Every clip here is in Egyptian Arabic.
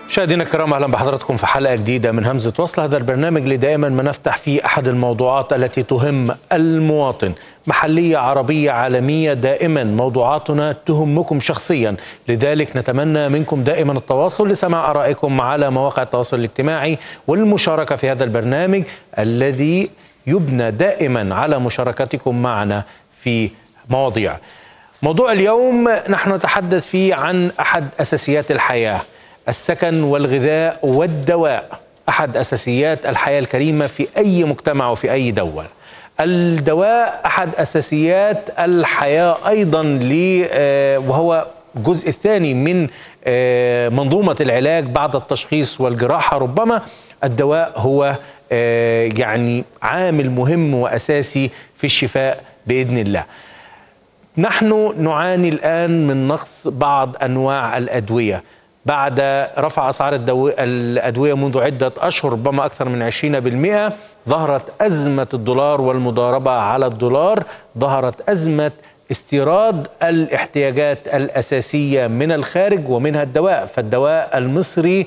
مشاهدينا الكرام اهلا بحضراتكم في حلقه جديده من همزه وصل هذا البرنامج اللي دائما ما نفتح فيه احد الموضوعات التي تهم المواطن محليه عربيه عالميه دائما موضوعاتنا تهمكم شخصيا لذلك نتمنى منكم دائما التواصل لسماع ارائكم على مواقع التواصل الاجتماعي والمشاركه في هذا البرنامج الذي يبنى دائما على مشاركتكم معنا في مواضيع موضوع اليوم نحن نتحدث فيه عن احد اساسيات الحياه السكن والغذاء والدواء احد اساسيات الحياه الكريمه في اي مجتمع وفي اي دوله. الدواء احد اساسيات الحياه ايضا ل وهو الجزء الثاني من منظومه العلاج بعد التشخيص والجراحه ربما الدواء هو يعني عامل مهم واساسي في الشفاء باذن الله. نحن نعاني الان من نقص بعض انواع الادويه بعد رفع اسعار الادويه منذ عده اشهر ربما اكثر من 20% ظهرت ازمه الدولار والمضاربه على الدولار ظهرت ازمه استيراد الاحتياجات الاساسيه من الخارج ومنها الدواء فالدواء المصري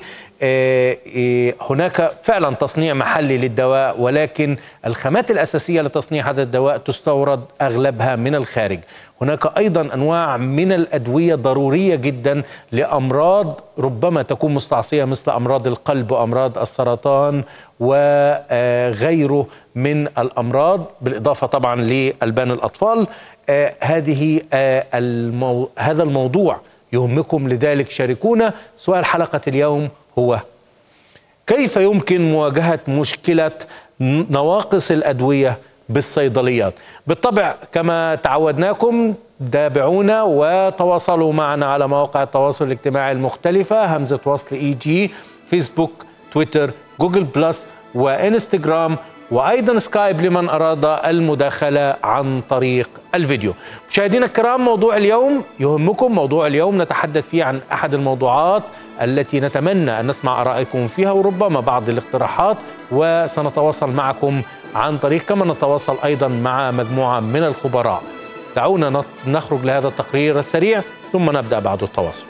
هناك فعلا تصنيع محلي للدواء ولكن الخامات الاساسيه لتصنيع هذا الدواء تستورد اغلبها من الخارج هناك ايضا انواع من الادويه ضروريه جدا لامراض ربما تكون مستعصيه مثل امراض القلب وامراض السرطان وغيره من الامراض بالاضافه طبعا لالبان الاطفال هذه المو... هذا الموضوع يهمكم لذلك شاركونا سؤال حلقه اليوم هو كيف يمكن مواجهه مشكله نواقص الادويه بالصيدليات بالطبع كما تعودناكم تابعونا وتواصلوا معنا على مواقع التواصل الاجتماعي المختلفة همزة وصل اي جي فيسبوك تويتر جوجل بلس وانستغرام وايضا سكايب لمن اراد المداخله عن طريق الفيديو. مشاهدينا الكرام موضوع اليوم يهمكم موضوع اليوم نتحدث فيه عن احد الموضوعات التي نتمنى ان نسمع ارائكم فيها وربما بعض الاقتراحات وسنتواصل معكم عن طريق كما نتواصل ايضا مع مجموعه من الخبراء. دعونا نخرج لهذا التقرير السريع ثم نبدا بعد التواصل.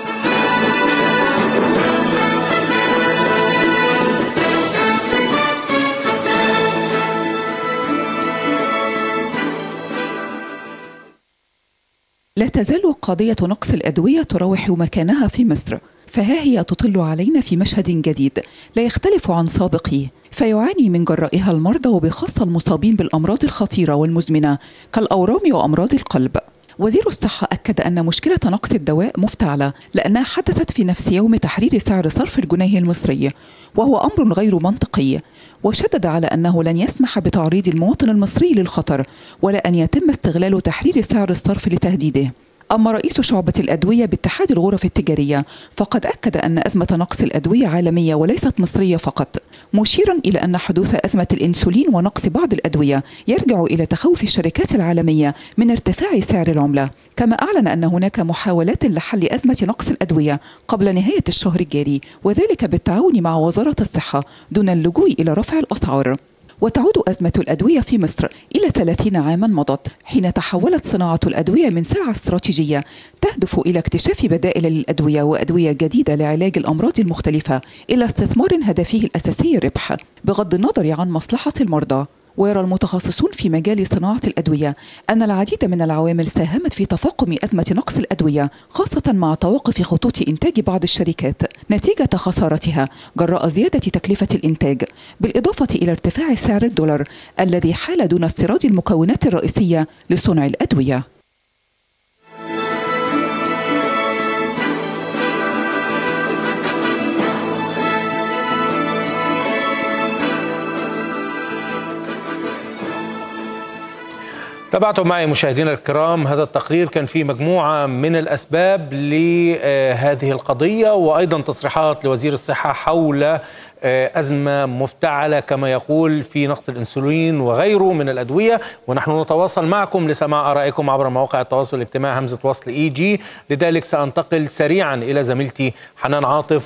لا تزال قضية نقص الأدوية تراوح مكانها في مصر فها هي تطل علينا في مشهد جديد لا يختلف عن سابقيه فيعاني من جرائها المرضى وبخاصة المصابين بالأمراض الخطيرة والمزمنة كالأورام وأمراض القلب وزير الصحة أكد أن مشكلة نقص الدواء مفتعلة لأنها حدثت في نفس يوم تحرير سعر صرف الجنيه المصري وهو أمر غير منطقي وشدد على أنه لن يسمح بتعريض المواطن المصري للخطر ولا أن يتم استغلال تحرير سعر الصرف لتهديده أما رئيس شعبة الأدوية باتحاد الغرف التجارية فقد أكد أن أزمة نقص الأدوية عالمية وليست مصرية فقط مشيرا إلى أن حدوث أزمة الإنسولين ونقص بعض الأدوية يرجع إلى تخوف الشركات العالمية من ارتفاع سعر العملة كما أعلن أن هناك محاولات لحل أزمة نقص الأدوية قبل نهاية الشهر الجاري وذلك بالتعاون مع وزارة الصحة دون اللجوء إلى رفع الأسعار وتعود أزمة الأدوية في مصر إلى 30 عاما مضت حين تحولت صناعة الأدوية من سلعة استراتيجية تهدف إلى اكتشاف بدائل للأدوية وأدوية جديدة لعلاج الأمراض المختلفة إلى استثمار هدفه الأساسي الربح بغض النظر عن مصلحة المرضى ويرى المتخصصون في مجال صناعة الأدوية أن العديد من العوامل ساهمت في تفاقم أزمة نقص الأدوية خاصة مع توقف خطوط إنتاج بعض الشركات نتيجة خسارتها جراء زيادة تكلفة الإنتاج بالإضافة إلى ارتفاع سعر الدولار الذي حال دون استيراد المكونات الرئيسية لصنع الأدوية تابعتم معي مشاهدينا الكرام هذا التقرير كان فيه مجموعة من الأسباب لهذه القضية وأيضا تصريحات لوزير الصحة حول أزمة مفتعلة كما يقول في نقص الأنسولين وغيره من الأدوية ونحن نتواصل معكم لسماع آرائكم عبر مواقع التواصل الاجتماعي همزة وصل إي جي لذلك سأنتقل سريعا إلى زميلتي حنان عاطف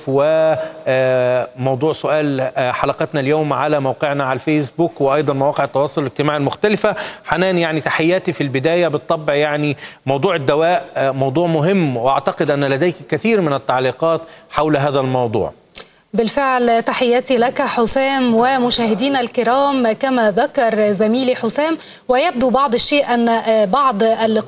وموضوع سؤال حلقتنا اليوم على موقعنا على الفيسبوك وأيضا مواقع التواصل الاجتماعي المختلفة حنان يعني تحياتي في البداية بالطبع يعني موضوع الدواء موضوع مهم وأعتقد أن لديك كثير من التعليقات حول هذا الموضوع بالفعل تحياتي لك حسام ومشاهدينا الكرام كما ذكر زميلي حسام ويبدو بعض الشيء أن بعض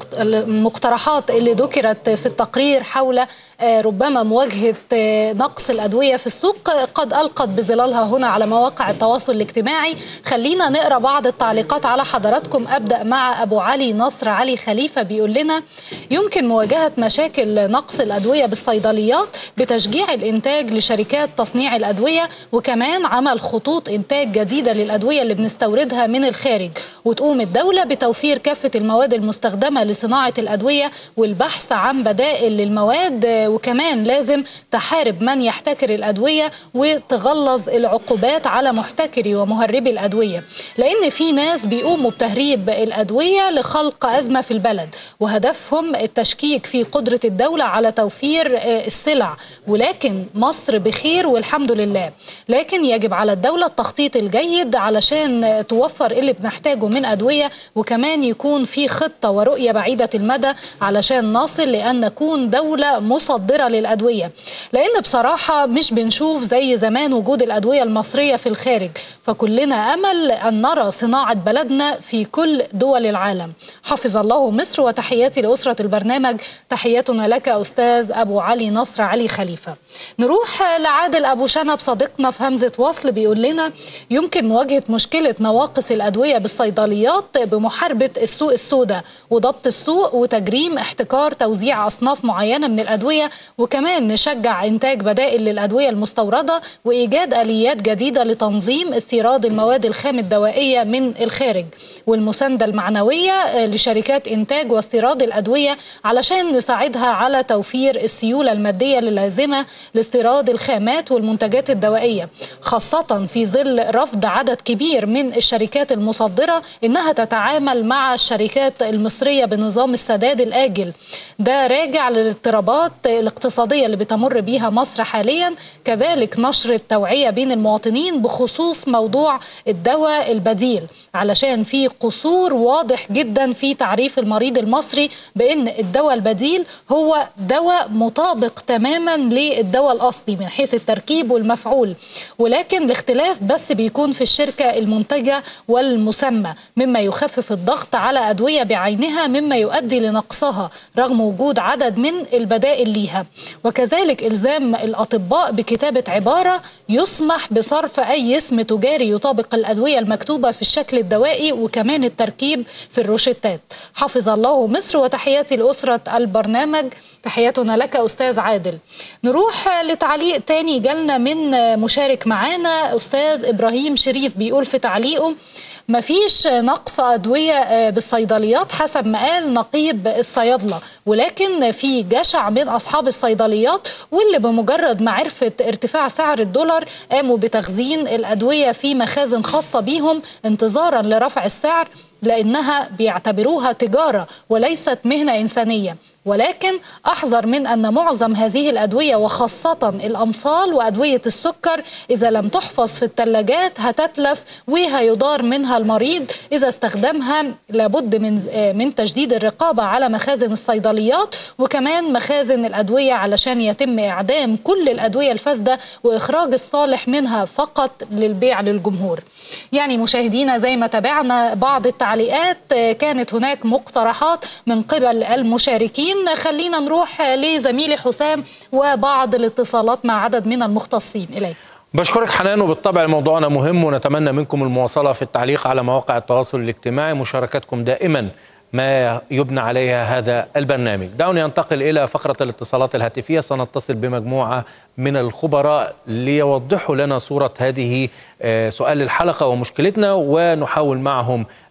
المقترحات اللي ذكرت في التقرير حول ربما مواجهة نقص الأدوية في السوق قد ألقت بظلالها هنا على مواقع التواصل الاجتماعي خلينا نقرأ بعض التعليقات على حضراتكم أبدأ مع أبو علي نصر علي خليفة بيقول لنا يمكن مواجهة مشاكل نقص الأدوية بالصيدليات بتشجيع الإنتاج لشركات تصنيع الأدوية وكمان عمل خطوط إنتاج جديدة للأدوية اللي بنستوردها من الخارج وتقوم الدولة بتوفير كافة المواد المستخدمة لصناعة الأدوية والبحث عن بدائل للمواد وكمان لازم تحارب من يحتكر الأدوية وتغلظ العقوبات على محتكري ومهربي الأدوية لأن في ناس بيقوموا بتهريب الأدوية لخلق أزمة في البلد وهدفهم التشكيك في قدرة الدولة على توفير السلع ولكن مصر بخير والحمد لله لكن يجب على الدولة التخطيط الجيد علشان توفر اللي بنحتاجه من أدوية وكمان يكون في خطة ورؤية بعيدة المدى علشان نصل لأن نكون دولة مصدرة للأدوية لأن بصراحة مش بنشوف زي زمان وجود الأدوية المصرية في الخارج فكلنا أمل أن نرى صناعة بلدنا في كل دول العالم حفظ الله مصر وتحياتي لأسرة البرنامج تحياتنا لك أستاذ أبو علي نصر علي خليفة نروح لعادل أبو شنب صديقنا في همزة وصل بيقول لنا يمكن مواجهة مشكلة نواقص الأدوية بالصيدليات بمحاربة السوق السوداء وضبط السوق وتجريم احتكار توزيع أصناف معينة من الأدوية وكمان نشجع إنتاج بدائل للأدوية المستوردة وإيجاد آليات جديدة لتنظيم استيراد المواد الخام الدوائية من الخارج والمساندة المعنوية لشركات إنتاج واستيراد الأدوية علشان نساعدها على توفير السيولة المادية اللازمة لاستيراد الخامات والمنتجات الدوائية خاصة في ظل رفض عدد كبير من الشركات المصدرة إنها تتعامل مع الشركات المصرية بنظام السداد الآجل ده راجع للاضطرابات الاقتصادية اللي بتمر بيها مصر حاليا كذلك نشر التوعية بين المواطنين بخصوص موضوع الدواء البديل علشان في قصور واضح جدا في تعريف المريض المصري بأن الدواء البديل هو دواء مطابق تماما للدواء الأصلي من حيث التركيب والمفعول ولكن الاختلاف بس بيكون في الشركة المنتجة والمسمى مما يخفف الضغط على أدوية بعينها مما يؤدي لنقصها رغم وجود عدد من البدائل ليها وكذلك إلزام الأطباء بكتابة عبارة يسمح بصرف أي اسم تجاري يطابق الأدوية المكتوبة في الشكل الدوائي وكمان التركيب في الروشتات حفظ الله مصر وتحياتي لأسرة البرنامج تحياتنا لك أستاذ عادل نروح لتعليق تاني جالنا من مشارك معانا أستاذ إبراهيم شريف بيقول في تعليقه مفيش نقص أدوية بالصيدليات حسب ما قال نقيب الصيادلة ولكن في جشع من أصحاب الصيدليات واللي بمجرد معرفة ارتفاع سعر الدولار قاموا بتخزين الأدوية في مخازن خاصة بيهم انتظارا لرفع السعر لأنها بيعتبروها تجارة وليست مهنة إنسانية ولكن أحذر من أن معظم هذه الأدوية وخاصة الأمصال وأدوية السكر إذا لم تحفظ في الثلاجات هتتلف وهيضار منها المريض إذا استخدمها لابد من من تجديد الرقابة على مخازن الصيدليات وكمان مخازن الأدوية علشان يتم إعدام كل الأدوية الفاسدة وإخراج الصالح منها فقط للبيع للجمهور يعني مشاهدينا زي ما تابعنا بعض التعليقات كانت هناك مقترحات من قبل المشاركين خلينا نروح لزميلي حسام وبعض الاتصالات مع عدد من المختصين إليك بشكرك حنان وبالطبع موضوعنا مهم ونتمنى منكم المواصلة في التعليق على مواقع التواصل الاجتماعي مشاركتكم دائما ما يبنى عليها هذا البرنامج دعوني أنتقل إلى فقرة الاتصالات الهاتفية سنتصل بمجموعة من الخبراء ليوضحوا لنا صورة هذه سؤال الحلقة ومشكلتنا ونحاول معهم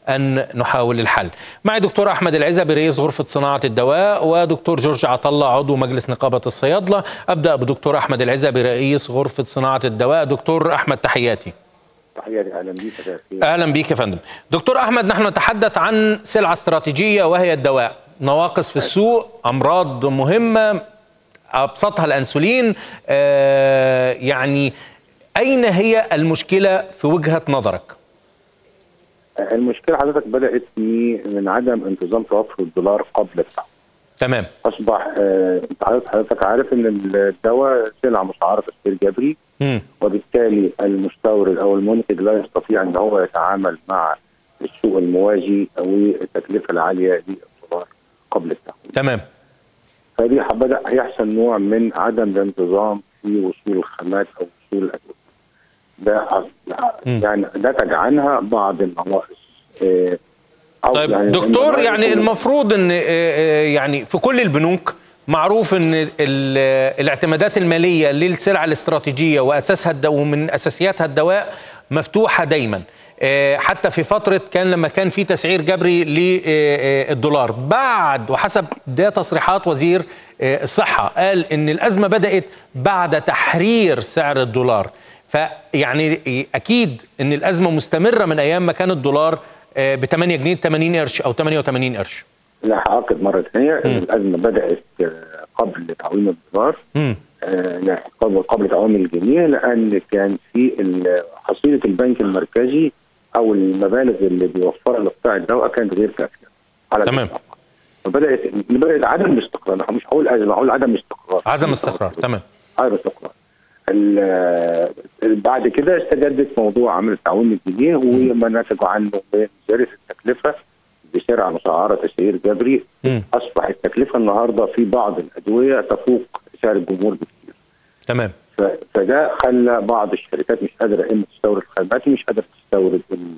ان نحاول الحل. معي دكتور احمد العزبي رئيس غرفه صناعه الدواء ودكتور جورج عطله عضو مجلس نقابه الصيادله. ابدا بدكتور احمد العزبي رئيس غرفه صناعه الدواء. دكتور احمد تحياتي. تحياتي اهلا بيك اهلا بيك يا فندم. دكتور احمد نحن نتحدث عن سلعه استراتيجيه وهي الدواء. نواقص في السوق، امراض مهمه ابسطها الانسولين آه يعني اين هي المشكله في وجهه نظرك؟ المشكله حضرتك بدات في من عدم انتظام توفر الدولار قبل التعويم. تمام اصبح آه انت حضرتك عارف ان الدواء سلعه مسعره تسعير جبري م. وبالتالي المستورد او المنتج لا يستطيع ان هو يتعامل مع السوق الموازي او التكلفه العاليه للدولار قبل التعويم. تمام فدي بدا يحصل نوع من عدم الانتظام في وصول الخامات او وصول الادويه. ده يعني نتج عنها بعض النواقص إيه أو طيب يعني دكتور يعني المفروض ان يعني في كل البنوك معروف ان الاعتمادات الماليه للسلع الاستراتيجيه واساسها الدواء ومن اساسياتها الدواء مفتوحه دايما حتى في فترة كان لما كان في تسعير جبري للدولار بعد وحسب ده تصريحات وزير الصحة قال ان الأزمة بدأت بعد تحرير سعر الدولار فيعني أكيد ان الأزمة مستمرة من أيام ما كان الدولار ب 8 جنيه 80 قرش أو 88 قرش لا هأكد مرة ثانية ان الأزمة بدأت قبل تعويم الدولار م. آه قبل قبل تعويم الجنيه لأن كان في حصيلة البنك المركزي او المبالغ اللي بيوفرها لقطاع الدواء كانت غير كافيه على تمام فبدات بدات عدم الاستقرار مش هقول ازمه هقول عدم استقرار عدم استقرار تمام عدم استقرار بعد كده استجدت موضوع عمل تعويم الجنيه وما نتج عنه زياده التكلفه بسرعه مسعره تسعير جبري م. اصبح التكلفه النهارده في بعض الادويه تفوق سعر الجمهور بكثير تمام فده خلى بعض الشركات مش قادره اما تستورد خامات مش قادره تستورد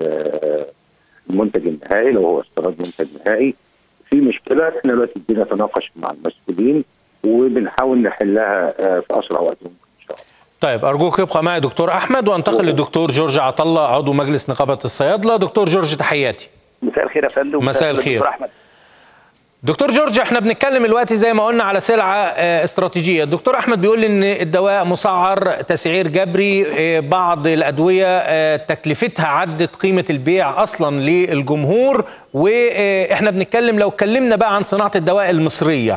المنتج النهائي لو هو استيراد منتج نهائي في مشكله احنا دلوقتي بنتناقش مع المسؤولين وبنحاول نحلها في اسرع وقت ممكن ان شاء الله. طيب ارجوك يبقى معي دكتور احمد وانتقل للدكتور جورج عطله عضو مجلس نقابه الصيادله دكتور جورج تحياتي. مساء الخير يا فندم مساء الخير دكتور احمد دكتور جورج احنا بنتكلم دلوقتي زي ما قلنا على سلعه استراتيجيه الدكتور احمد بيقول ان الدواء مسعر تسعير جبري بعض الادويه تكلفتها عدت قيمه البيع اصلا للجمهور واحنا بنتكلم لو اتكلمنا بقى عن صناعه الدواء المصريه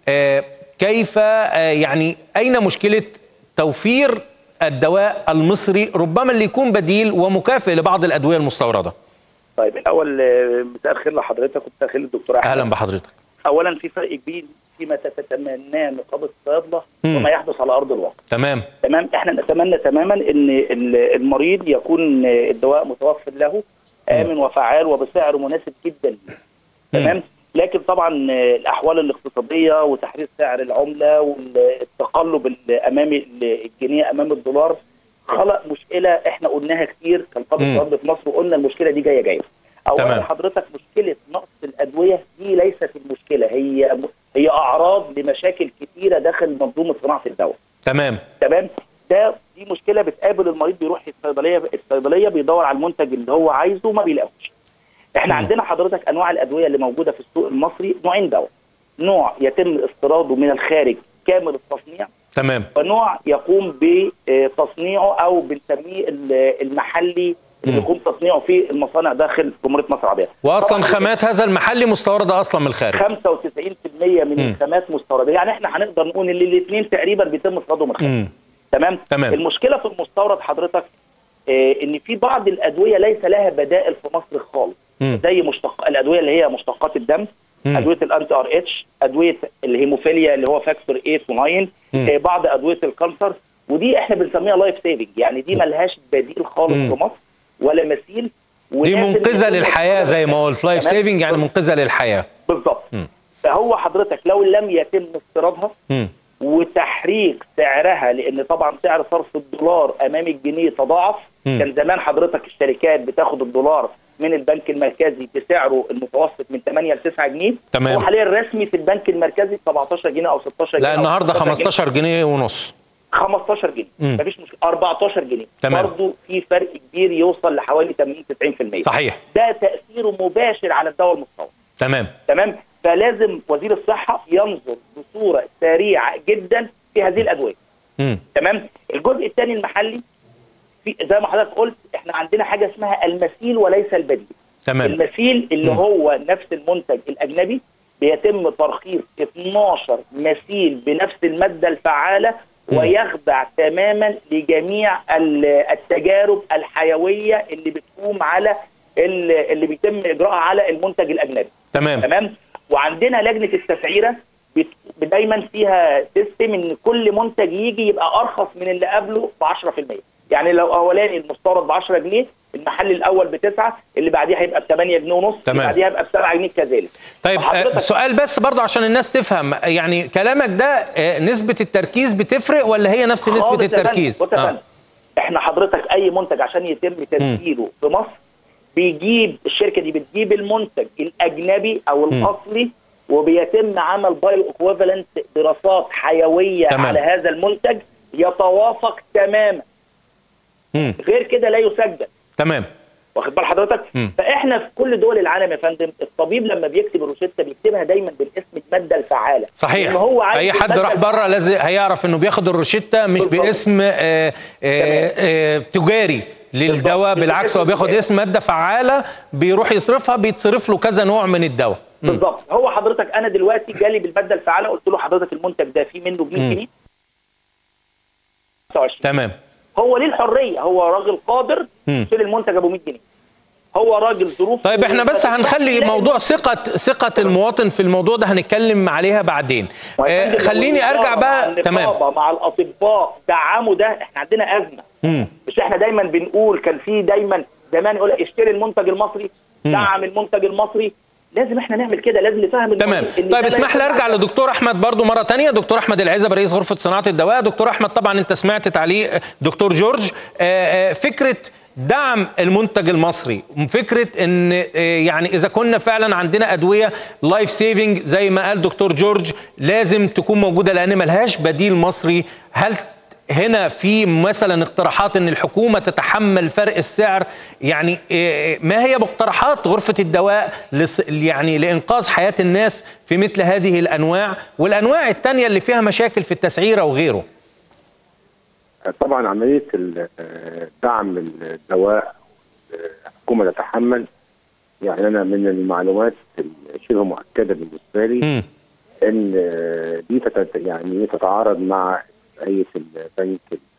كيف يعني اين مشكله توفير الدواء المصري ربما اللي يكون بديل ومكافئ لبعض الادويه المستورده طيب الاول مساء الخير لحضرتك ومساء الخير للدكتور احمد اهلا بحضرتك اولا في فرق كبير فيما تتمناه نقابه الصيادله وما يحدث على ارض الواقع تمام تمام احنا نتمنى تماما ان المريض يكون الدواء متوفر له امن وفعال وبسعر مناسب جدا تمام لكن طبعا الاحوال الاقتصاديه وتحرير سعر العمله والتقلب الامامي الجنيه امام الدولار خلق مشكله احنا قلناها كتير كنقابه الصيادله في مصر وقلنا المشكله دي جايه جايه اولا حضرتك مشكله نقص الادويه دي ليست المشكله هي هي اعراض لمشاكل كتيره داخل منظومه صناعه الدواء تمام تمام ده دي مشكله بتقابل المريض بيروح الصيدليه الصيدليه بيدور على المنتج اللي هو عايزه ما بيلاقوش احنا م. عندنا حضرتك انواع الادويه اللي موجوده في السوق المصري نوعين دواء نوع يتم استيراده من الخارج كامل التصنيع تمام ونوع يقوم بتصنيعه او بنسميه المحلي اللي بيقوم تصنيعه في المصانع داخل جمهوريه مصر العربيه واصلا خامات هذا المحلي مستورده اصلا من الخارج 95% من م. الخامات مستورده يعني احنا هنقدر نقول ان الاثنين تقريبا بيتم استيرادهم من الخارج تمام تمام المشكله في المستورد حضرتك آه ان في بعض الادويه ليس لها بدائل في مصر خالص م. زي مشتق الادويه اللي هي مشتقات الدم م. ادويه الانتي ار اتش ادويه الهيموفيليا اللي هو فاكتور 8 و9 آه بعض ادويه الكانسر ودي احنا بنسميها لايف سيفنج يعني دي ملهاش بديل خالص م. في مصر ولا مثيل دي منقذه للحياه زي ما قلت لايف سيفنج يعني منقذه للحياه بالظبط فهو حضرتك لو لم يتم استيرادها وتحريك سعرها لان طبعا سعر صرف الدولار امام الجنيه تضاعف م. كان زمان حضرتك الشركات بتاخد الدولار من البنك المركزي بسعره المتوسط من 8 ل 9 جنيه تمام هو حاليا الرسمي في البنك المركزي 17 جنيه او 16 جنيه لا النهارده 15 جنيه ونص 15 جنيه مم. مفيش مشكله 14 جنيه تمام. برضه في فرق كبير يوصل لحوالي 80 90% صحيح ده تاثيره مباشر على الدواء المستورد تمام تمام فلازم وزير الصحه ينظر بصوره سريعه جدا في هذه الادويه مم. تمام الجزء الثاني المحلي في زي ما حضرتك قلت احنا عندنا حاجه اسمها المثيل وليس البديل تمام المثيل اللي مم. هو نفس المنتج الاجنبي بيتم ترخيص 12 مثيل بنفس الماده الفعاله مم. ويخضع تماما لجميع ال- التجارب الحيويه اللي بتقوم على ال- اللي بيتم اجراءها على المنتج الاجنبي تمام تمام وعندنا لجنه التسعيره بت- دايما فيها سيستم ان كل منتج يجي يبقى ارخص من اللي قبله ب 10% يعني لو اولاني المستورد ب 10 جنيه المحل الاول بتسعه اللي بعديه هيبقى ب 8 جنيه ونص اللي تمام. بعديها هيبقى ب 7 جنيه كذلك طيب آه، فحضرتك- سؤال بس برضه عشان الناس تفهم يعني كلامك ده آه، نسبة التركيز بتفرق ولا هي نفس نسبة خالص يا فندم. التركيز؟ بص يا فندم احنا حضرتك اي منتج عشان يتم تسجيله في مصر بيجيب الشركه دي بتجيب المنتج الاجنبي او الاصلي وبيتم عمل بايو اكويفالنت دراسات حيويه تمام. على هذا المنتج يتوافق تماما مم. غير كده لا يسجل تمام واخد بال حضرتك مم. فاحنا في كل دول العالم يا فندم الطبيب لما بيكتب الروشته بيكتبها دايما بالاسم الماده الفعاله صحيح لأن هو عايز اي حد المادة راح بره لازم هيعرف انه بياخد الروشته مش بالظبط. باسم آه، آه، آه، تجاري للدواء بالظبط. بالعكس هو بياخد اسم ماده فعاله بيروح يصرفها بيتصرف له كذا نوع من الدواء مم. بالظبط هو حضرتك انا دلوقتي جالي بالماده الفعاله قلت له حضرتك المنتج ده فيه منه ب 100 مم. جنيه 25 تمام هو ليه الحريه هو راجل قادر مم. يشتري المنتج ابو 100 جنيه هو راجل ظروف طيب احنا بس هنخلي موضوع ثقة ثقة المواطن في الموضوع ده هنتكلم عليها بعدين آه خليني ارجع بقى تمام تمام مع الاطباء دعموا ده احنا عندنا ازمه مم. مش احنا دايما بنقول كان في دايما زمان يقول لك اشتري المنتج المصري مم. دعم المنتج المصري لازم احنا نعمل كده لازم نفهم تمام المريض إن طيب ده لا اسمح لي يكون ارجع عندنا- لدكتور احمد برضو مره تانية دكتور احمد العزب رئيس غرفه صناعه الدواء دكتور احمد طبعا انت سمعت تعليق دكتور جورج آه، آه، فكره دعم المنتج المصري فكره ان آه، يعني اذا كنا فعلا عندنا ادويه لايف سيفنج زي ما قال دكتور جورج لازم تكون موجوده لان ملهاش بديل مصري هل هنا في مثلا اقتراحات ان الحكومه تتحمل فرق السعر يعني إيه- ما هي مقترحات غرفه الدواء لس- يعني لانقاذ حياه الناس في مثل هذه الانواع والانواع الثانيه اللي فيها مشاكل في التسعيره وغيره طبعا عمليه ال- آه، دعم الدواء آه، الحكومه تتحمل يعني انا من المعلومات شبه مؤكده بالنسبه لي مم. ان آه، دي تت- يعني تتعارض مع هيئه البنك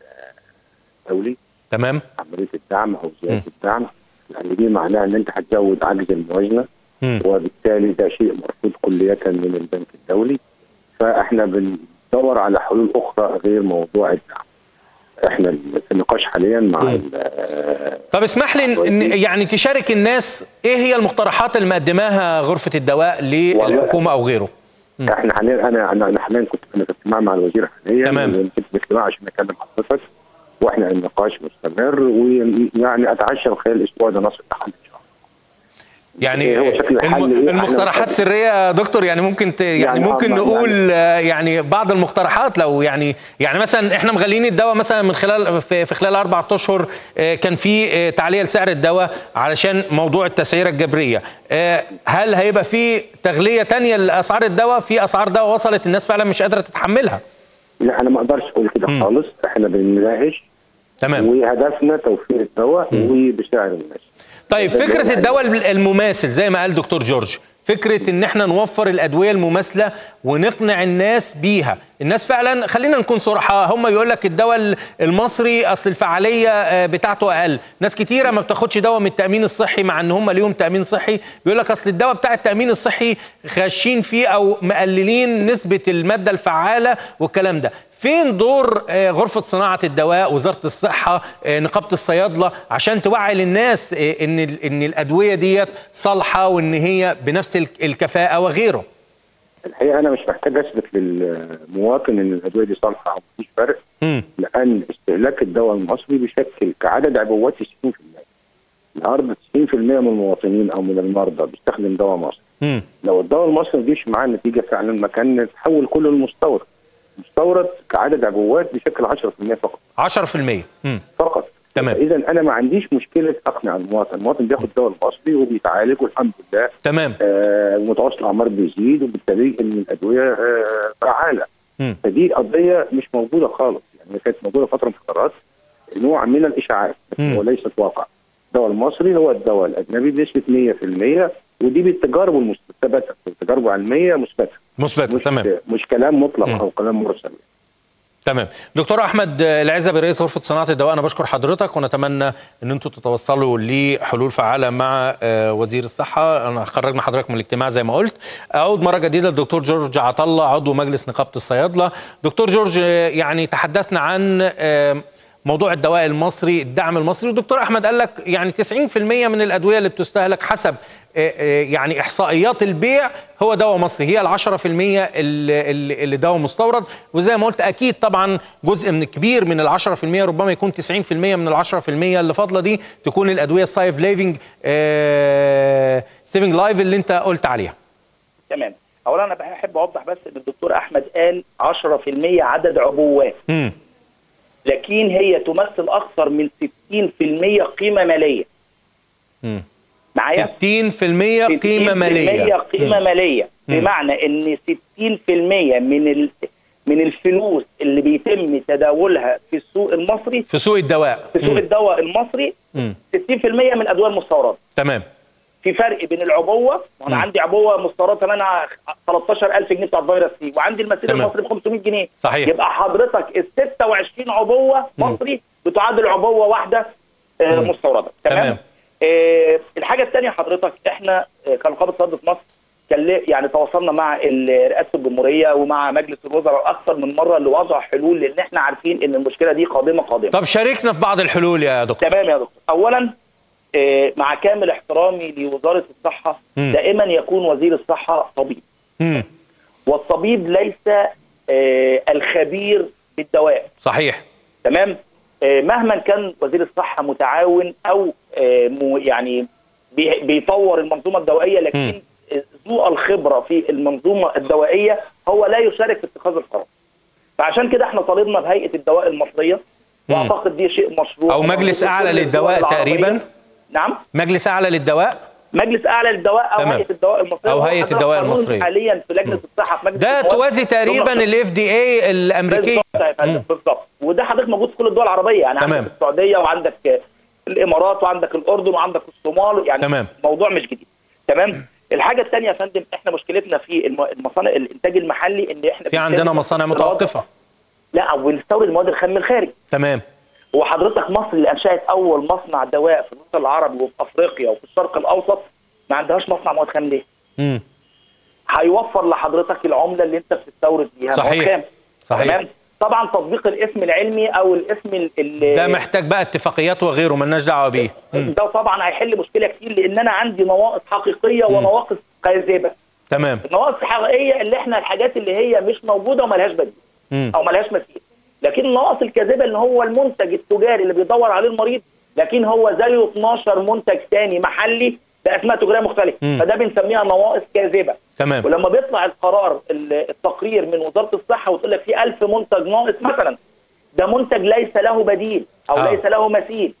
الدولي تمام عمليه الدعم او زياده الدعم لان دي معناها ان انت هتزود عجز الموازنه مم. وبالتالي ده شيء مرفوض كلية من البنك الدولي فاحنا بندور على حلول اخرى غير موضوع الدعم احنا في النقاش حاليا مع مم. ال- طب اسمح لي إن- إن يعني تشارك الناس ايه هي المقترحات اللي مقدماها غرفه الدواء للحكومه او غيره احنا حاليا انا انا انا حاليا كنت انا في اجتماع مع الوزير حاليا تمام. كنت في اجتماع عشان اكلم حضرتك واحنا النقاش مستمر ويعني اتعشى خلال الاسبوع ده نصل لحل ان شاء الله يعني إيه هو شكل الحل الم- إيه؟ المقترحات إحنا- سريه يا دكتور يعني ممكن ت... يعني, يعني ممكن آه، نقول آه، يعني بعض المقترحات لو يعني يعني مثلا احنا مغلين الدواء مثلا من خلال في, في خلال اربع اشهر آه، كان في آه، تعليه لسعر الدواء علشان موضوع التسعيره الجبريه آه، هل هيبقى في تغليه تانية لاسعار الدواء في اسعار دواء وصلت الناس فعلا مش قادره تتحملها لا انا ما اقدرش اقول كده مم. خالص احنا بنناقش تمام وهدفنا توفير الدواء وبسعر مناسب طيب فكرة الدواء المماثل زي ما قال دكتور جورج فكرة ان احنا نوفر الادوية المماثلة ونقنع الناس بيها الناس فعلا خلينا نكون صراحة هم بيقول لك الدواء المصري اصل الفعالية آه، بتاعته اقل ناس كتيرة ما بتاخدش دواء من التأمين الصحي مع ان هم ليهم تأمين صحي بيقول لك اصل الدواء بتاع التأمين الصحي خاشين فيه او مقللين نسبة المادة الفعالة والكلام ده فين دور آه، غرفة صناعة الدواء وزارة الصحة آه، نقابة الصيادلة عشان توعي للناس آه، ان ال- ان الادوية ديت صالحة وان هي بنفس الك- الكفاءة وغيره الحقيقه انا مش محتاج اثبت للمواطن ان الادويه دي صالحه او مفيش فرق مم. لان استهلاك الدواء المصري بيشكل كعدد عبوات 60% النهارده 90% من المواطنين او من المرضى بيستخدم دواء مصري مم. لو الدواء المصري ما جيش معاه النتيجه فعلا ما كان تحول كله للمستورد مستورد كعدد عبوات بشكل 10% فقط 10% مم. فقط تمام. اذا انا ما عنديش مشكله اقنع المواطن المواطن بياخد دواء المصري وبيتعالج والحمد لله تمام آه متوسط الاعمار بيزيد وبالتالي ان الادويه آه فعاله مم. فدي قضيه مش موجوده خالص يعني كانت موجوده فتره من الفترات نوع من الاشاعات بس مم. هو ليست واقع الدواء المصري هو الدواء الاجنبي بنسبه 100% ودي بالتجارب المثبته بالتجارب علميه مثبته مثبت مش تمام مش كلام مطلق مم. او كلام مرسل تمام دكتور احمد العزبي رئيس غرفه صناعه الدواء انا بشكر حضرتك ونتمنى ان انتم تتوصلوا لحلول فعاله مع آه، وزير الصحه انا خرجنا حضرتك من الاجتماع زي ما قلت اعود مره جديده للدكتور جورج عطله عضو مجلس نقابه الصيادله دكتور جورج آه، يعني تحدثنا عن آه، موضوع الدواء المصري الدعم المصري والدكتور احمد قال لك يعني 90% من الادويه اللي بتستهلك حسب آه، آه، يعني احصائيات البيع هو دواء مصري هي ال 10% اللي, اللي اللي دواء مستورد وزي ما قلت اكيد طبعا جزء من كبير من ال 10% ربما يكون 90% من ال 10% اللي فاضله دي تكون الادويه السايف ليفنج سيفنج لايف اللي انت قلت عليها تمام اولا انا بحب اوضح بس ان الدكتور احمد قال 10% عدد عبوات امم لكن هي تمثل اكثر من 60% قيمه ماليه امم معايا 60% قيمه 60% ماليه قيمه مم. ماليه مم. بمعنى ان 60% من ال... من الفلوس اللي بيتم تداولها في السوق المصري في سوق الدواء في سوق مم. الدواء المصري مم. 60% من الادويه المستورده تمام في فرق بين العبوه وانا مم. عندي عبوه مستورده ثمنها 13000 جنيه بتاع الفيروس سي وعندي المسير تمام. المصري ب 500 جنيه صحيح. يبقى حضرتك ال 26 عبوه مم. مصري بتعادل عبوه واحده آه، مم. مستورده تمام. تمام آه، الحاجه الثانيه حضرتك احنا آه، كنقابه صيادله مصر كان ليه- يعني تواصلنا مع ال- رئاسه الجمهوريه ومع مجلس الوزراء اكثر من مره لوضع حلول لان احنا عارفين ان المشكله دي قادمه قادمه طب شاركنا في بعض الحلول يا دكتور تمام يا دكتور اولا آه، مع كامل احترامي لوزاره الصحه مم. دائما يكون وزير الصحه طبيب امم والطبيب ليس آه، الخبير بالدواء صحيح تمام آه، مهما كان وزير الصحه متعاون او آه، مو- يعني بي- بيطور المنظومه الدوائيه مم. لكن ذو الخبره في المنظومه الدوائيه هو لا يشارك في اتخاذ القرار فعشان كده احنا طالبنا بهيئه الدواء المصريه مم. واعتقد دي شيء مشروع أو مجلس وموجود في أعلى كل للدواء الدول العربية. تقريباً؟ نعم مجلس اعلى للدواء مجلس اعلى للدواء او تمام. هيئه الدواء المصريه أو وهو هيئة عندنا الدواء قانون المصرية. حاليا في لجنه الصحه في مجلس ده النواب. توازي تقريبا ثم- الاف دي اي الامريكيه بالظبط يا فندم، مم. بالظبط وده حضرتك موجود في كل الدول العربيه يعني تمام. عندك السعوديه وعندك آه، الامارات وعندك الاردن وعندك الصومال يعني تمام. موضوع مش جديد تمام الحاجه الثانيه يا فندم احنا مشكلتنا في الم- المصانع الانتاج المحلي ان احنا في عندنا بنستورد مصانع المواد- متوقفه لا وبنستورد المواد الخام من الخارج تمام وحضرتك مصر اللي انشات اول مصنع دواء في الوطن العربي وفي افريقيا وفي الشرق الاوسط ما عندهاش مصنع مواد خام ليه؟ مم. هيوفر لحضرتك العمله اللي انت بتستورد بيها مواد صحيح. خام. صحيح. تمام طبعا تطبيق الاسم العلمي او الاسم ال- ال- ده محتاج بقى اتفاقيات وغيره ملناش دعوه بيه مم. ده طبعا هيحل مشكله كتير لان انا عندي نواقص حقيقيه ونواقص كاذبه تمام النواقص الحقيقيه اللي احنا الحاجات اللي هي مش موجوده وملهاش بديل مم. او ملهاش مثيل لكن النواقص الكاذبه ان هو المنتج التجاري اللي بيدور عليه المريض لكن هو زيه 12 منتج تاني محلي باسماء تجاريه مختلفه مم. فده بنسميها نواقص كاذبه تمام ولما بيطلع القرار ال- التقرير من وزاره الصحه وتقول لك في 1000 منتج ناقص مثلا ده منتج ليس له بديل او آه. آه. ليس له مثيل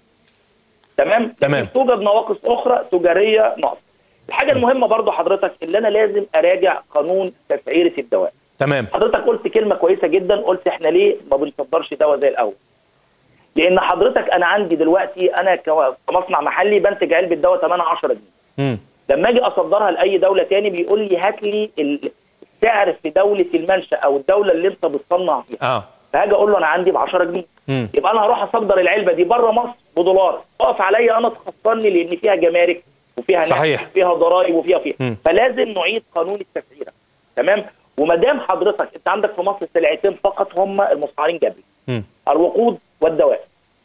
تمام تمام. لكن توجد نواقص اخرى تجاريه ناقصه الحاجه المهمه برضو حضرتك اللي انا لازم اراجع قانون تسعيره الدواء تمام حضرتك قلت كلمه كويسه جدا قلت احنا ليه ما بنصدرش دواء زي الاول لان حضرتك انا عندي دلوقتي انا كو- كمصنع محلي بنتج علبه دواء ثمنها 10 جنيه مم. لما اجي اصدرها لاي دوله تاني بيقول لي هات لي السعر في دوله المنشا او الدوله اللي انت بتصنع فيها اه فهاجي اقول له انا عندي ب 10 جنيه مم. يبقى انا هروح اصدر العلبه دي بره مصر بدولار اقف عليا انا تخسرني لان فيها جمارك وفيها نقل صحيح. وفيها ضرائب وفيها فيها مم. فلازم نعيد قانون التسعيره تمام وما دام حضرتك انت عندك في مصر سلعتين فقط هم المستعارين جبري مم. الوقود والدواء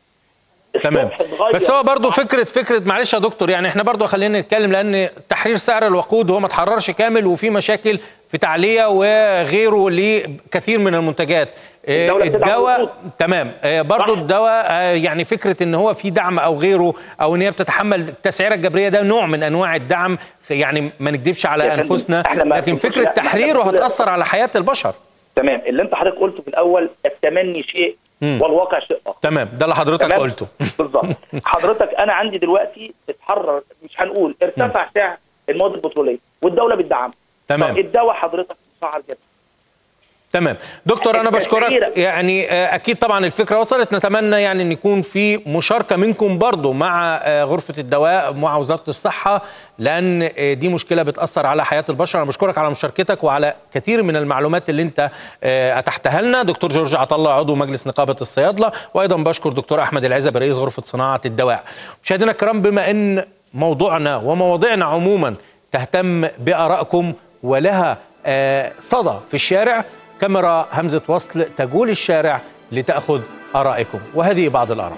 تمام الصبح اتغير بس هو برضو فكره فكره معلش يا دكتور يعني احنا برضو خلينا نتكلم لان تحرير سعر الوقود هو ما اتحررش كامل وفي مشاكل في تعليه وغيره لكثير من المنتجات آه، الدولة بتدعم الدواء الوقود. تمام آه، برضو صح. الدواء آه، يعني فكره ان هو في دعم او غيره او ان هي بتتحمل التسعيره الجبريه ده نوع من انواع الدعم يعني ما نكذبش على يا فندم، انفسنا إحنا ما لكن بنقولش فكره لا، ما إحنا تحريره بنقول- هتاثر على حياه البشر تمام اللي انت حضرتك قلته في الاول التمني شيء مم. والواقع شيء اخر تمام ده اللي حضرتك تمام؟ قلته بالظبط حضرتك انا عندي دلوقتي اتحرر مش هنقول ارتفع سعر المواد البتروليه والدوله بتدعمها تمام. طب الدواء حضرتك مسعر جدا تمام دكتور انا بشكرك التأثير- يعني آه، اكيد طبعا الفكره وصلت نتمنى يعني ان يكون في مشاركه منكم برضو مع آه، غرفه الدواء مع وزاره الصحه لان آه، دي مشكله بتاثر على حياه البشر انا بشكرك على مشاركتك وعلى كثير من المعلومات اللي انت آه، اتحتها لنا دكتور جورج عطله عضو مجلس نقابه الصيادله وايضا بشكر دكتور احمد العزبي رئيس غرفه صناعه الدواء مشاهدينا الكرام بما ان موضوعنا ومواضيعنا عموما تهتم بارائكم ولها آه، صدى في الشارع كاميرا همزة وصل تجول الشارع لتأخذ آرائكم وهذه بعض الآراء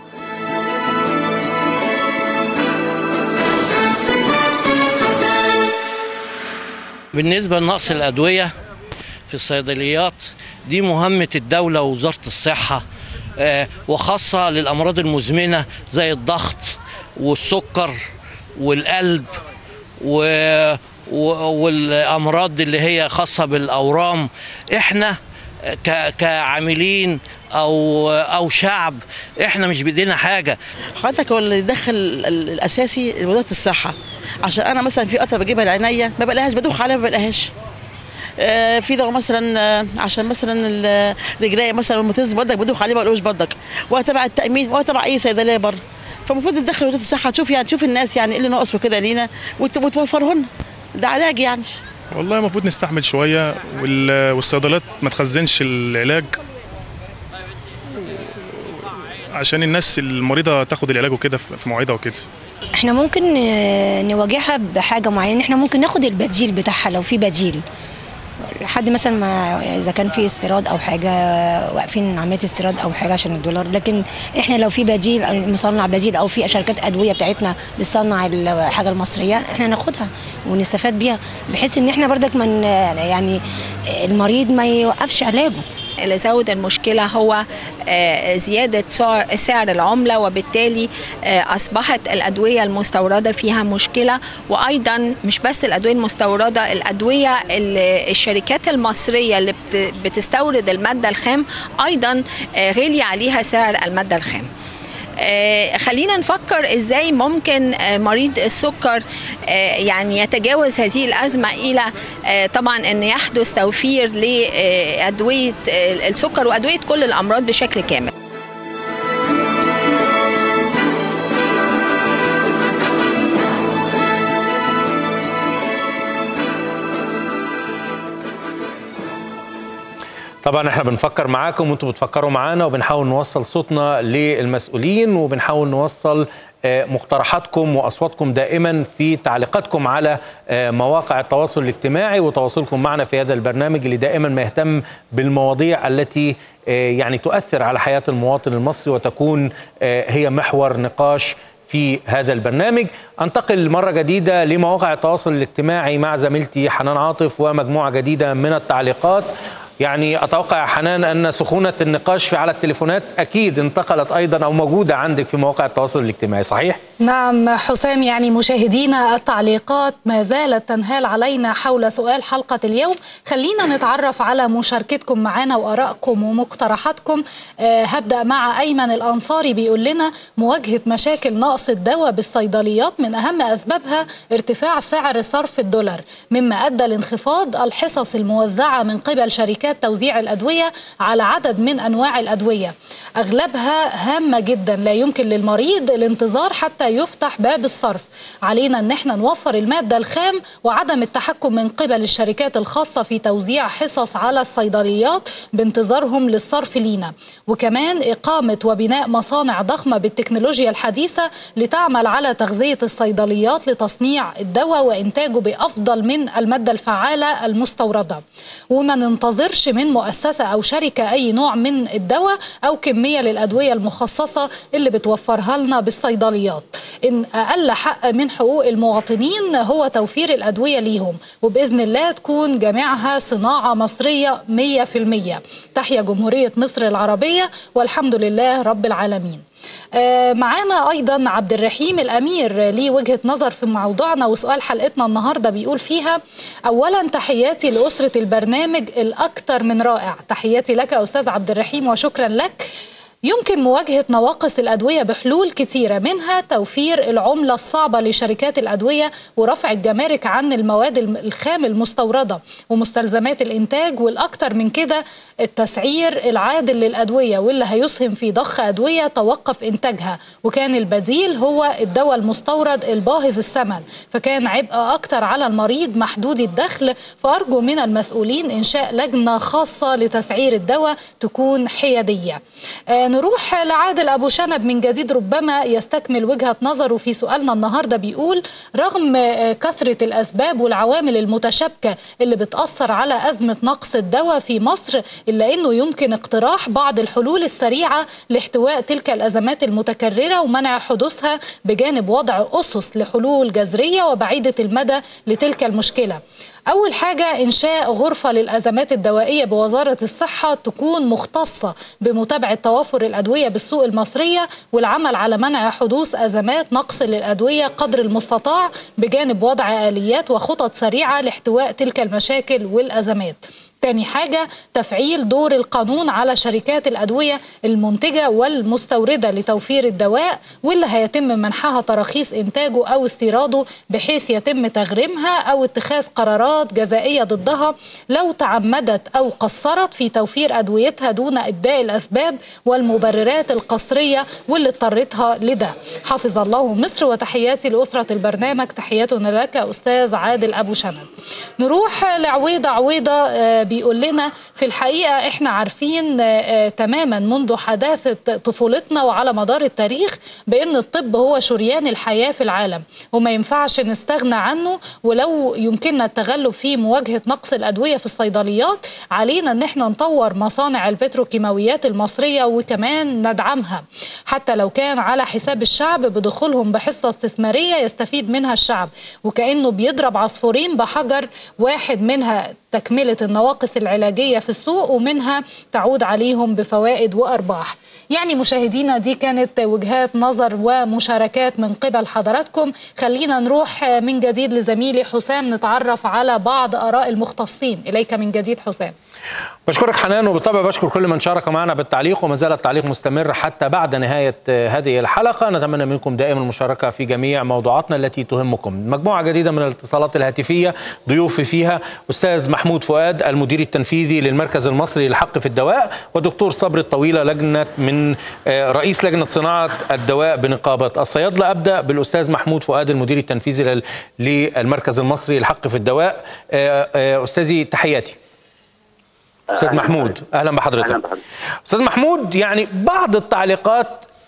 بالنسبة لنقص الأدوية في الصيدليات دي مهمة الدولة ووزارة الصحة آه، وخاصة للأمراض المزمنة زي الضغط والسكر والقلب و و- والأمراض اللي هي خاصة بالأورام إحنا ك- كعاملين أو أو شعب إحنا مش بإيدينا حاجة حضرتك هو اللي يدخل ال- ال- الاساسي وزاره الصحه عشان انا مثلا في قطره بجيبها لعينيا ما بلاقيهاش بدوخ عليها ما بلاقيهاش آه، في دواء مثلا آه، عشان مثلا ال- رجليا مثلا لما تنزل بدك بدوخ عليه ما بلاقوش بدك ولا تبع التامين ولا تبع اي صيدليه بره فالمفروض تدخل وزاره الصحه تشوف يعني تشوف الناس يعني ايه اللي ناقص وكده لينا وت- وتوفره لنا ده علاج يعني والله المفروض نستحمل شوية وال- والصيدليات ما تخزنش العلاج عشان الناس المريضة تاخد العلاج وكده في في مواعيدها وكده احنا ممكن آه، نواجهها بحاجه معينه احنا ممكن ناخد البديل بتاعها لو في بديل لحد مثلا ما اذا كان في استيراد او حاجه واقفين عمليه استيراد او حاجه عشان الدولار لكن احنا لو في بديل مصنع بديل او في شركات ادويه بتاعتنا بتصنع الحاجه المصريه احنا ناخدها ونستفاد بيها بحيث ان احنا برضك من يعني المريض ما يوقفش علاجه اللي زود المشكلة هو آه، زيادة سعر سعر العملة وبالتالي آه، أصبحت الأدوية المستوردة فيها مشكلة وأيضا مش بس الأدوية المستوردة الأدوية اللي الشركات المصرية اللي بت- بتستورد المادة الخام أيضا آه، غالي عليها سعر المادة الخام آه، خلينا نفكر ازاي ممكن آه، مريض السكر آه، يعني يتجاوز هذه الازمه الى آه، طبعا ان يحدث توفير لادويه آه، السكر وادويه كل الامراض بشكل كامل طبعا احنا بنفكر معاكم وانتم بتفكروا معانا وبنحاول نوصل صوتنا للمسؤولين وبنحاول نوصل آه، مقترحاتكم واصواتكم دائما في تعليقاتكم على آه، مواقع التواصل الاجتماعي وتواصلكم معنا في هذا البرنامج اللي دائما ما يهتم بالمواضيع التي آه، يعني تؤثر على حياه المواطن المصري وتكون آه، هي محور نقاش في هذا البرنامج انتقل مرة جديدة لمواقع التواصل الاجتماعي مع زميلتي حنان عاطف ومجموعة جديدة من التعليقات يعني أتوقع يا حنان أن سخونة النقاش في على التليفونات أكيد انتقلت أيضا أو موجودة عندك في مواقع التواصل الاجتماعي صحيح؟ نعم حسام يعني مشاهدينا التعليقات ما زالت تنهال علينا حول سؤال حلقة اليوم خلينا نتعرف على مشاركتكم معنا وآرائكم ومقترحاتكم آه هبدأ مع أيمن الأنصاري بيقول لنا مواجهة مشاكل نقص الدواء بالصيدليات من أهم أسبابها ارتفاع سعر صرف الدولار مما أدى لانخفاض الحصص الموزعة من قبل شركات توزيع الأدوية على عدد من أنواع الأدوية أغلبها هامة جدا لا يمكن للمريض الانتظار حتى يفتح باب الصرف علينا أن احنا نوفر المادة الخام وعدم التحكم من قبل الشركات الخاصة في توزيع حصص على الصيدليات بانتظارهم للصرف لينا وكمان إقامة وبناء مصانع ضخمة بالتكنولوجيا الحديثة لتعمل على تغذية الصيدليات لتصنيع الدواء وإنتاجه بأفضل من المادة الفعالة المستوردة وما ننتظرش من مؤسسة أو شركة أي نوع من الدواء أو كمية للأدوية المخصصة اللي بتوفرها لنا بالصيدليات إن أقل حق من حقوق المواطنين هو توفير الأدوية ليهم وبإذن الله تكون جميعها صناعة مصرية 100% تحيا جمهورية مصر العربية والحمد لله رب العالمين آه، معانا ايضا عبد الرحيم الامير ليه وجهه نظر في موضوعنا وسؤال حلقتنا النهارده بيقول فيها اولا تحياتي لاسره البرنامج الاكثر من رائع تحياتي لك استاذ عبد الرحيم وشكرا لك يمكن مواجهة نواقص الأدوية بحلول كتيرة منها توفير العملة الصعبة لشركات الأدوية ورفع الجمارك عن المواد الخام المستوردة ومستلزمات الإنتاج والأكثر من كده التسعير العادل للأدوية واللي هيسهم في ضخ أدوية توقف إنتاجها وكان البديل هو الدواء المستورد الباهظ الثمن فكان عبء أكثر على المريض محدود الدخل فأرجو من المسؤولين إنشاء لجنة خاصة لتسعير الدواء تكون حيادية آه نروح لعادل أبو شنب من جديد ربما يستكمل وجهة نظره في سؤالنا النهاردة بيقول رغم آه كثرة الأسباب والعوامل المتشابكة اللي بتأثر على أزمة نقص الدواء في مصر إلا أنه يمكن اقتراح بعض الحلول السريعة لاحتواء تلك الأزمات المتكررة ومنع حدوثها بجانب وضع أسس لحلول جذرية وبعيدة المدى لتلك المشكلة أول حاجة إنشاء غرفة للأزمات الدوائية بوزارة الصحة تكون مختصة بمتابعة توافر الأدوية بالسوق المصرية والعمل على منع حدوث أزمات نقص للأدوية قدر المستطاع بجانب وضع آليات وخطط سريعة لاحتواء تلك المشاكل والأزمات تاني حاجة تفعيل دور القانون على شركات الأدوية المنتجة والمستوردة لتوفير الدواء واللي هيتم منحها تراخيص إنتاجه أو استيراده بحيث يتم تغريمها أو اتخاذ قرارات جزائية ضدها لو تعمدت أو قصرت في توفير أدويتها دون إبداء الأسباب والمبررات القصرية واللي اضطرتها لده حافظ الله مصر وتحياتي لأسرة البرنامج تحياتنا لك أستاذ عادل أبو شنب نروح لعويضة عويضة بيقول لنا في الحقيقة احنا عارفين تماما منذ حداثة طفولتنا وعلى مدار التاريخ بأن الطب هو شريان الحياة في العالم وما ينفعش نستغنى عنه ولو يمكننا التغلب في مواجهة نقص الأدوية في الصيدليات علينا ان احنا نطور مصانع البتروكيماويات المصرية وكمان ندعمها حتى لو كان على حساب الشعب بدخولهم بحصة استثمارية يستفيد منها الشعب وكأنه بيضرب عصفورين بحجر واحد منها تكملة النواقص العلاجية في السوق ومنها تعود عليهم بفوائد وأرباح يعني مشاهدينا دي كانت وجهات نظر ومشاركات من قبل حضراتكم خلينا نروح من جديد لزميلي حسام نتعرف على بعض آراء المختصين إليك من جديد حسام بشكرك حنان وبالطبع بشكر كل من شارك معنا بالتعليق وما زال التعليق مستمر حتى بعد نهاية هذه الحلقة نتمنى منكم دائما المشاركة في جميع موضوعاتنا التي تهمكم مجموعة جديدة من الاتصالات الهاتفية ضيوفي فيها أستاذ محمود فؤاد المدير التنفيذي للمركز المصري للحق في الدواء ودكتور صبري الطويلة لجنة من رئيس لجنة صناعة الدواء بنقابة الصيادلة أبدأ بالأستاذ محمود فؤاد المدير التنفيذي للمركز المصري للحق في الدواء أستاذي تحياتي استاذ محمود اهلا بحضرتك أهلا بحضرتك. استاذ محمود يعني بعض التعليقات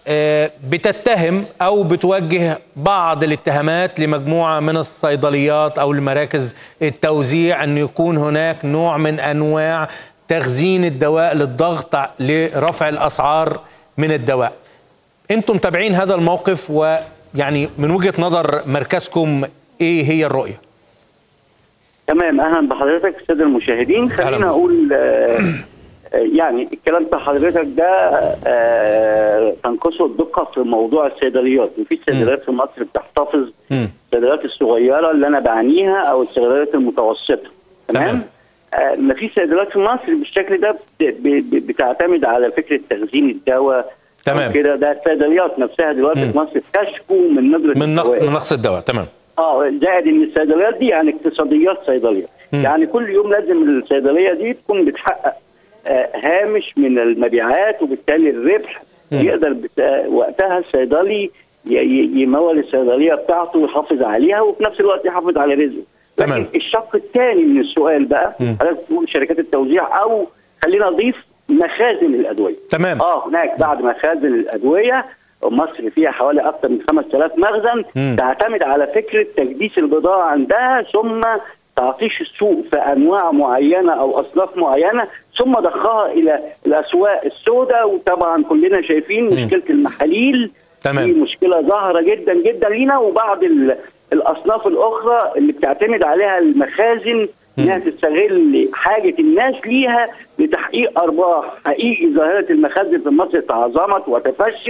بتتهم او بتوجه بعض الاتهامات لمجموعه من الصيدليات او لمراكز التوزيع ان يكون هناك نوع من انواع تخزين الدواء للضغط لرفع الاسعار من الدواء انتم متابعين هذا الموقف ويعني من وجهه نظر مركزكم ايه هي الرؤيه تمام اهلا بحضرتك الساده المشاهدين خلينا اقول آه يعني الكلام بتاع حضرتك ده آه تنقصه الدقه في موضوع الصيدليات وفي صيدليات في مصر بتحتفظ الصيدليات الصغيره اللي انا بعنيها او الصيدليات المتوسطه تمام آه ما في صيدليات في مصر بالشكل ده بتعتمد على فكره تخزين الدواء تمام كده ده الصيدليات نفسها دلوقتي في مصر تشكو من ندره من نقص من نقص الدواء تمام اه زائد ان الصيدليات دي يعني اقتصاديات صيدليه م. يعني كل يوم لازم الصيدليه دي تكون بتحقق آه هامش من المبيعات وبالتالي الربح م. يقدر وقتها الصيدلي يمول الصيدليه بتاعته ويحافظ عليها وفي نفس الوقت يحافظ على رزقه لكن تمام. الشق الثاني من السؤال بقى حضرتك تقول شركات التوزيع او خلينا نضيف مخازن الادويه تمام اه هناك بعد مخازن الادويه مصر فيها حوالي اكثر من 5000 مخزن مم. تعتمد على فكره تكديس البضاعه عندها ثم تعطيش السوق في انواع معينه او اصناف معينه ثم ضخها الى الاسواق السوداء وطبعا كلنا شايفين مم. مشكله المحاليل تمام. دي مشكله ظاهره جدا جدا لينا وبعض ال- الاصناف الاخرى اللي بتعتمد عليها المخازن انها تستغل حاجه الناس ليها لتحقيق ارباح حقيقي ظاهره المخازن في مصر تعظمت وتفشت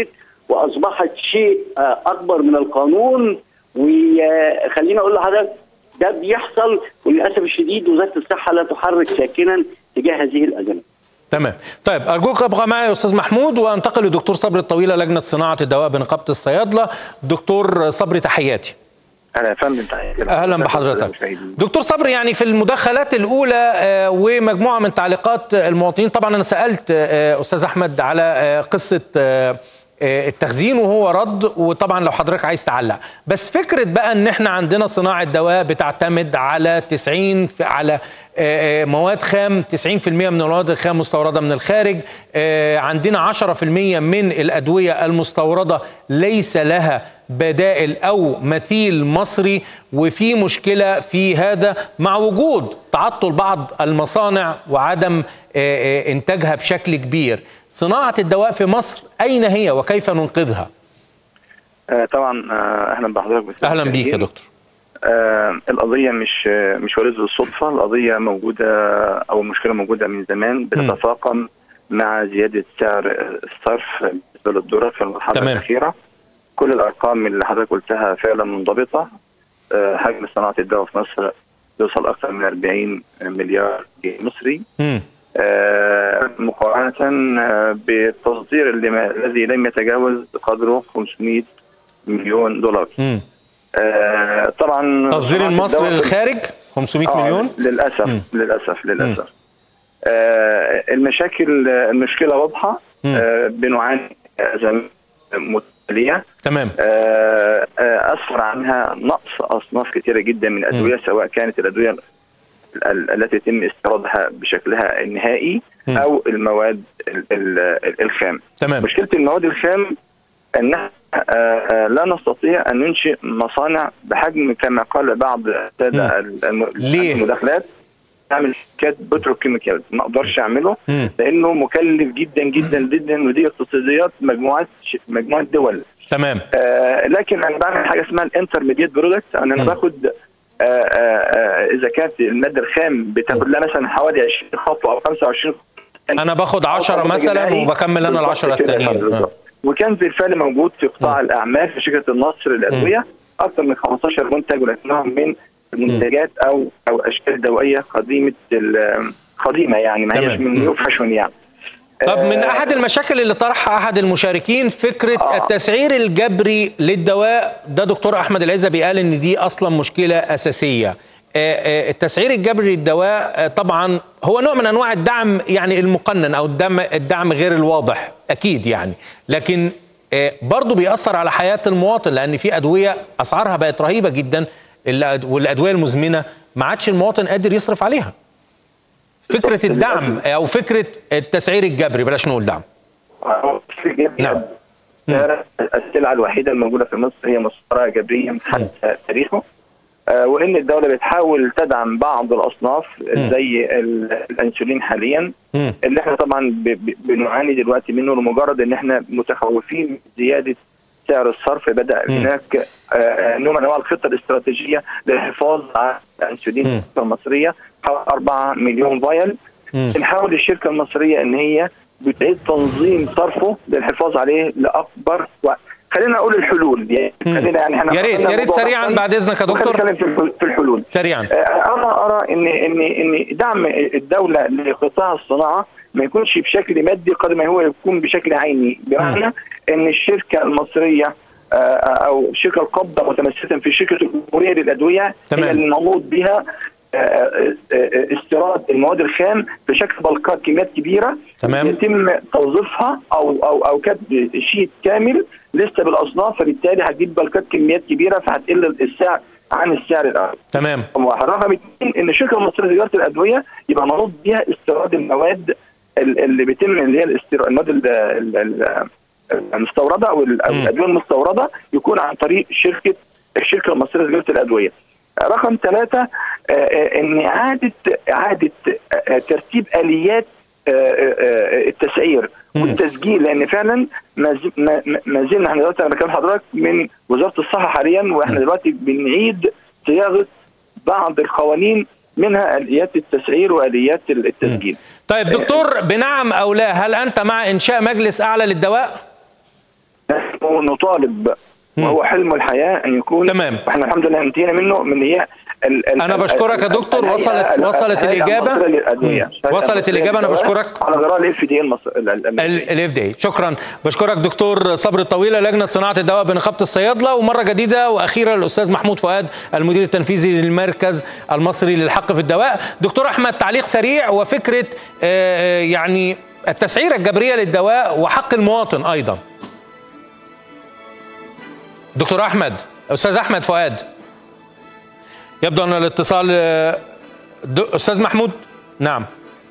واصبحت شيء آه، اكبر من القانون وخليني اقول لحضرتك ده بيحصل وللاسف الشديد وزاره الصحه لا تحرك ساكنا تجاه هذه الازمه تمام طيب ارجوك ابقى معي يا استاذ محمود وانتقل لدكتور صبري الطويله لجنه صناعه الدواء بنقابه الصيادله دكتور صبري تحياتي اهلا يا فندم تحياتي اهلا بحضرتك دكتور صبري يعني في المداخلات الاولى آه، ومجموعه من تعليقات المواطنين طبعا انا سالت آه، استاذ احمد على آه، قصه آه، آه، التخزين وهو رد وطبعا لو حضرتك عايز تعلق بس فكره بقى ان احنا عندنا صناعه دواء بتعتمد على 90 في- على آه، آه، مواد خام 90% من المواد الخام مستورده من الخارج آه، عندنا 10% من الادويه المستورده ليس لها بدائل او مثيل مصري وفي مشكله في هذا مع وجود تعطل بعض المصانع وعدم آه، آه، انتاجها بشكل كبير صناعه الدواء في مصر اين هي وكيف ننقذها آه طبعا آه اهلا بحضرتك بس اهلا بيك يا دكتور آه القضيه مش آه مش وليد الصدفه القضيه موجوده او المشكله موجوده من زمان بتتفاقم مع زياده سعر الصرف بالنسبه للذره في المرحله تمام. الاخيره كل الارقام اللي حضرتك قلتها فعلا منضبطه آه حجم صناعه الدواء في مصر يوصل اكثر من 40 مليار جنيه مصري مم. آه، مقارنة آه، بالتصدير اللي ما- الذي لم يتجاوز قدره 500 مليون دولار مم. آه، طبعا تصدير صناعة المصري الدواء في- للخارج 500 آه، مليون للأسف مم. للأسف للأسف آه، المشاكل المشكلة واضحة مم. آه، بنعاني أزمات متتالية تمام آه، آه، أسفر عنها نقص أصناف كثيرة جدا من الأدوية سواء كانت الأدوية ال- ال- التي يتم استيرادها بشكلها النهائي مم. أو المواد ال- ال- الخام تمام مشكلة المواد الخام أنها آه، آه، لا نستطيع أن ننشئ مصانع بحجم كما قال بعض السادة الم- ليه؟ المداخلات نعمل شركات بتروكيميكال ما اقدرش اعمله مم. لانه مكلف جدا جدا جدا ودي اقتصاديات مجموعات ش- مجموعه دول تمام آه لكن انا بعمل حاجه اسمها الانترميديت برودكت انا انا مم. باخد آه آه آه اذا كانت الماده الخام بتاخد لها مثلا حوالي 20 خطوه او 25 انا باخد 10 خطوة مثلا جنائي. وبكمل انا ال 10 بالظبط كده يا التانيين فندم، آه. بالظبط. وكان بالفعل موجود في قطاع الاعمال في شركه النصر للادويه اكثر من 15 منتج ولكنهم من منتجات او او اشكال دوائيه قديمه ال- قديمه يعني ما هيش تمام. من نيو فاشون يعني طب من آه، احد المشاكل اللي طرحها احد المشاركين فكره آه. التسعير الجبري للدواء ده دكتور احمد العزبي قال ان دي اصلا مشكله اساسيه آه، آه، التسعير الجبري للدواء آه، طبعا هو نوع من انواع الدعم يعني المقنن او الدعم الدعم غير الواضح اكيد يعني لكن آه، برضه بيأثر على حياه المواطن لان في ادويه اسعارها بقت رهيبه جدا الأد- والادويه المزمنه ما عادش المواطن قادر يصرف عليها فكره الدعم او فكره التسعير الجبري بلاش نقول دعم نعم السلعه الوحيده الموجوده في مصر هي مسطره جبريا حتى تاريخه آه، وان الدوله بتحاول تدعم بعض الاصناف زي ال- الانسولين حاليا مم. اللي احنا طبعا ب- ب- بنعاني دلوقتي منه لمجرد ان احنا متخوفين من زياده سعر الصرف بدا مم. هناك آه، نوع من انواع الخطه الاستراتيجيه للحفاظ على الانسولين مم. المصريه حوالي 4 مليون فايل مم. بنحاول الشركه المصريه ان هي بتعيد تنظيم صرفه للحفاظ عليه لاكبر وقت خلينا اقول الحلول يعني مم. خلينا يعني احنا يا ريت خدنا يا ريت الموضوع سريعا بحثاً بعد اذنك يا وخلينا دكتور نتكلم في الحل- في الحلول سريعا انا ارى ان ان ان دعم الدوله لقطاع الصناعه ما يكونش بشكل مادي قد ما هو يكون بشكل عيني بمعنى ان الشركه المصريه آه، او الشركه القابضه متمثله في شركه الجمهوريه للادويه تمام. هي المنوط بها آه، آه، آه، استيراد المواد الخام بشكل بلقات كميات كبيره تمام. يتم توظيفها او او او كتب شيت كامل لسه بالاصناف فبالتالي هتجيب بلقات كميات كبيره فهتقل السعر عن السعر الاول تمام واحد رقم اثنين ان الشركه المصريه لتجاره الادويه يبقى منوط بيها استيراد المواد ال- اللي بيتم اللي هي الاستيراد المواد ال- ال- ال- المستورده او ال- أو مم. الادويه المستورده يكون عن طريق شركه الشركه المصريه لتجاره الادويه. رقم ثلاثه آه، آه، ان اعاده اعاده آه، ترتيب اليات آه، آه، آه، التسعير مم. والتسجيل لان فعلا ما ز- ما- ما- ما زلنا احنا دلوقتي انا بكلم حضرتك من وزاره الصحه حاليا واحنا دلوقتي بنعيد صياغه بعض القوانين منها اليات التسعير واليات التسجيل. طيب دكتور بنعم او لا هل انت مع انشاء مجلس اعلى للدواء نحن انه نطالب وهو حلم الحياه ان يكون تمام واحنا الحمد لله انتهينا منه من هي ال ال انا بشكرك يا دكتور الهيئة- وصلت وصلت الهيئة الاجابه المصرية للأدوية. مم. وصلت الاجابه انا بشكرك على غرار الاف دي الاف دي شكرا بشكرك دكتور صبري الطويله لجنه صناعه الدواء بنقابه الصيادله ومره جديده واخيرا الاستاذ محمود فؤاد المدير التنفيذي للمركز المصري للحق في الدواء دكتور احمد تعليق سريع وفكره آه، يعني التسعيره الجبريه للدواء وحق المواطن ايضا دكتور احمد استاذ احمد فؤاد يبدو ان الاتصال آه، د- استاذ محمود نعم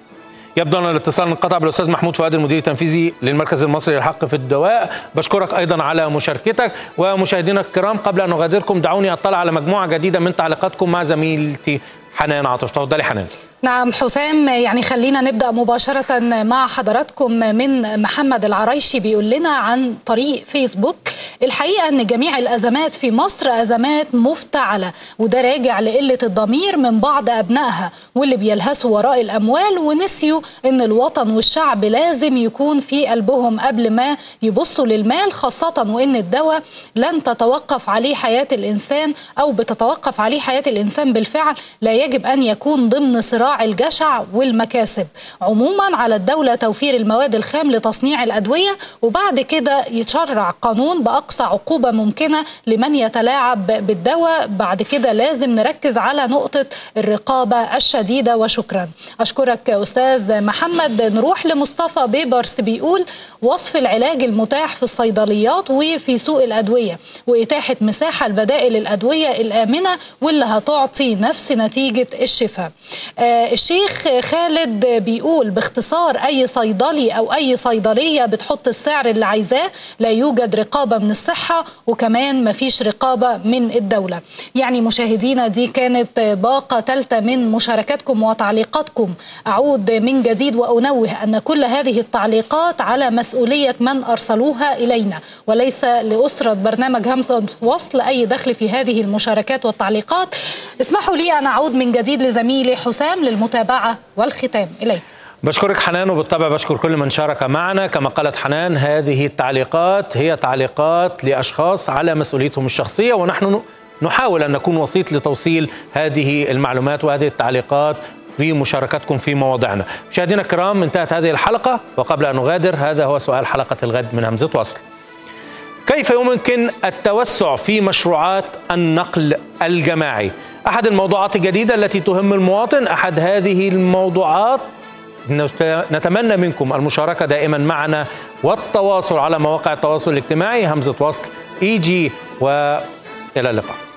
يبدو ان الاتصال انقطع بالاستاذ محمود فؤاد المدير التنفيذي للمركز المصري للحق في الدواء بشكرك ايضا على مشاركتك ومشاهدينا الكرام قبل ان نغادركم دعوني اطلع على مجموعه جديده من تعليقاتكم مع زميلتي حنان عاطف تفضلي حنان نعم حسام يعني خلينا نبدأ مباشرة مع حضراتكم من محمد العرايشي بيقول لنا عن طريق فيسبوك الحقيقة أن جميع الأزمات في مصر أزمات مفتعلة وده راجع لقلة الضمير من بعض أبنائها واللي بيلهسوا وراء الأموال ونسيوا أن الوطن والشعب لازم يكون في قلبهم قبل ما يبصوا للمال خاصة وأن الدواء لن تتوقف عليه حياة الإنسان أو بتتوقف عليه حياة الإنسان بالفعل لا يجب أن يكون ضمن صراع الجشع والمكاسب عموما على الدولة توفير المواد الخام لتصنيع الأدوية وبعد كده يتشرع قانون بأقصى عقوبة ممكنة لمن يتلاعب بالدواء بعد كده لازم نركز على نقطة الرقابة الشديدة وشكرا أشكرك أستاذ محمد نروح لمصطفى بيبرس بيقول وصف العلاج المتاح في الصيدليات وفي سوق الأدوية وإتاحة مساحة لبدائل الأدوية الآمنة واللي هتعطي نفس نتيجة الشفاء آه الشيخ خالد بيقول باختصار أي صيدلي أو أي صيدلية بتحط السعر اللي عايزاه لا يوجد رقابة من الصحة وكمان مفيش رقابة من الدولة يعني مشاهدينا دي كانت باقة ثالثة من مشاركاتكم وتعليقاتكم أعود من جديد وأنوه أن كل هذه التعليقات على مسؤولية من أرسلوها إلينا وليس لأسرة برنامج همزة وصل أي دخل في هذه المشاركات والتعليقات اسمحوا لي أن أعود من جديد لزميلي حسام للمتابعة والختام إليك بشكرك حنان وبالطبع بشكر كل من شارك معنا كما قالت حنان هذه التعليقات هي تعليقات لأشخاص على مسؤوليتهم الشخصية ونحن نحاول أن نكون وسيط لتوصيل هذه المعلومات وهذه التعليقات في مشاركتكم في مواضعنا مشاهدينا الكرام انتهت هذه الحلقة وقبل أن نغادر هذا هو سؤال حلقة الغد من همزة وصل كيف يمكن التوسع في مشروعات النقل الجماعي أحد الموضوعات الجديدة التي تهم المواطن أحد هذه الموضوعات نتمنى منكم المشاركة دائما معنا والتواصل على مواقع التواصل الاجتماعي همزة وصل اي جي والى اللقاء